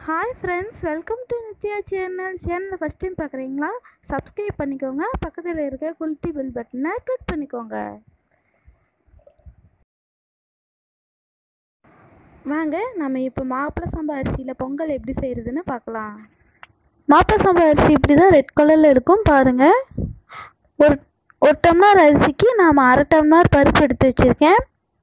hi friends welcome to Nithya channel சேனலை first time பார்க்குறீங்களா subscribe பண்ணிக்கோங்க பக்கத்தில் இருக்க குல்ட்டி பெல் பட்டனை கிளிக் பண்ணிக்கோங்க வாங்க நம்ம இப்போ மாப்பிள்ளை சம்பா அரிசியில் பொங்கல் எப்படி செய்கிறதுன்னு பார்க்கலாம் மாப்பிள்ளை சம்பா அரிசி இப்படி தான் ரெட் கலரில் இருக்கும் பாருங்கள் ஒரு ஒரு டம்ளர் அரிசிக்கு நான் அரை டம்ளர் பருப்பு எடுத்து வச்சுருக்கேன்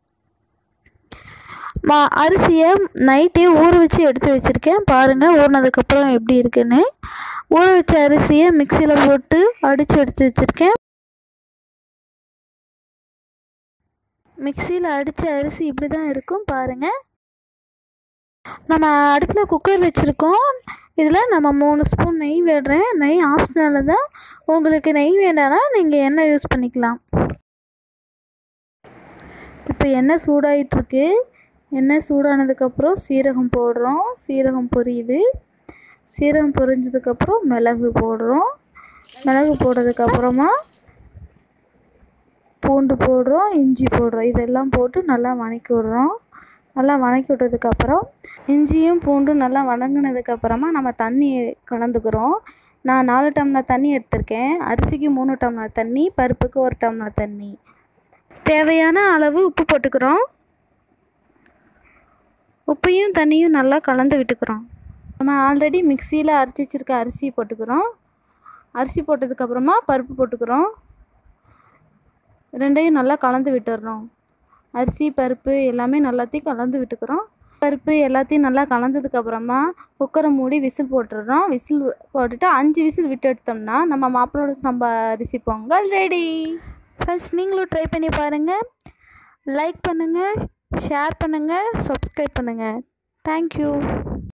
மா அரிசியை நைட்டே ஊற வச்சு எடுத்து வச்சுருக்கேன் பாருங்கள் ஊறினதுக்கப்புறம் எப்படி இருக்குன்னு ஊற வச்ச அரிசியை மிக்சியில் போட்டு அடித்து எடுத்து வச்சுருக்கேன் மிக்சியில் அடித்த அரிசி இப்படி தான் இருக்கும் பாருங்கள் நம்ம அடுப்பில் குக்கர் வச்சுருக்கோம் இதில் நம்ம மூணு ஸ்பூன் நெய் விடுறேன் நெய் ஆப்ஷனல் தான் உங்களுக்கு நெய் வேண்டாம்னா நீங்கள் எண்ணெய் யூஸ் பண்ணிக்கலாம் இப்போ எண்ணெய் சூடாயிட்ருக்கு எண்ணெய் சூடானதுக்கப்புறம் சீரகம் போடுறோம் சீரகம் பொரியுது சீரகம் பொரிஞ்சதுக்கப்புறம் மிளகு போடுறோம் மிளகு போட்டதுக்கப்புறமா பூண்டு போடுறோம் இஞ்சி போடுறோம் இதெல்லாம் போட்டு நல்லா வணக்கி விடுறோம் நல்லா வணக்கி விட்டதுக்கப்புறம் இஞ்சியும் பூண்டும் நல்லா வணங்கினதுக்கப்புறமா நம்ம தண்ணி கலந்துக்கிறோம் நான் நாலு டம்ளர் தண்ணி எடுத்திருக்கேன் அரிசிக்கு மூணு டம்ளர் தண்ணி பருப்புக்கு ஒரு டம்ளர் தண்ணி தேவையான அளவு உப்பு போட்டுக்கிறோம் உப்பையும் தண்ணியும் நல்லா கலந்து விட்டுக்கிறோம் நம்ம ஆல்ரெடி மிக்சியில் அரைச்சி வச்சுருக்க அரிசி போட்டுக்கிறோம் அரிசி போட்டதுக்கப்புறமா பருப்பு போட்டுக்கிறோம் ரெண்டையும் நல்லா கலந்து விட்டுடுறோம் அரிசி பருப்பு எல்லாமே நல்லாத்தையும் கலந்து விட்டுக்கிறோம் பருப்பு எல்லாத்தையும் நல்லா கலந்ததுக்கப்புறமா குக்கரை மூடி விசில் போட்டுடுறோம் விசில் போட்டுட்டு அஞ்சு விசில் விட்டு எடுத்தோம்னா நம்ம மாப்பிளோட சம்பா அரிசி பொங்கல் ரெடி ஃபர்ஸ்ட் நீங்களும் ட்ரை பண்ணி பாருங்கள் லைக் பண்ணுங்கள் ஷேர் பண்ணுங்கள் சப்ஸ்கிரைப் பண்ணுங்கள் தேங்க்யூ